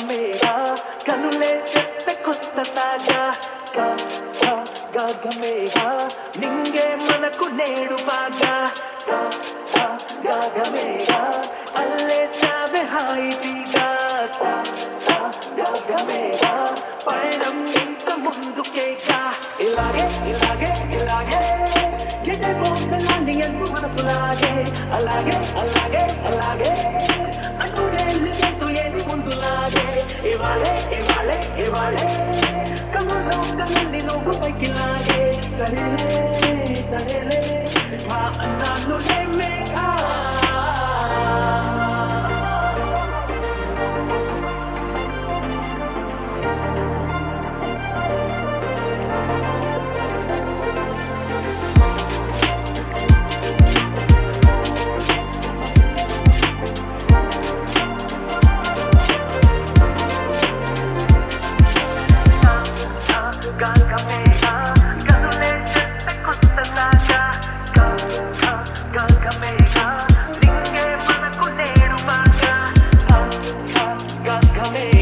గగమేగా కనులే చెప్పే కొత్త సాగా గా గా గగమేగా నింగే మనకు నేడు బాగా గా గా గగమేగా అల్లే సావే హాయిగా గా గా గగమేగా పయనం ఇంత ముందుకేగా ఇలాగే ఇలాగే ఇలాగే ఎటే పోతలాంటి ఎందు మనసులాగే అలాగే అలాగే అలాగే అంటూనే ఎంతు ఏది ముందులాగే ఇవాళే ఇవాళే ఇవాళే కమలో కమల్ని నువ్వు పైకి లాగే సరేలే సరేలే మా అన్నాను మేఘా గగమేగా కనులే చెప్పే కొత్త సాగా గా గా గగమేగా నింగే మనకు నేడు బాగా గా గా గగమేగా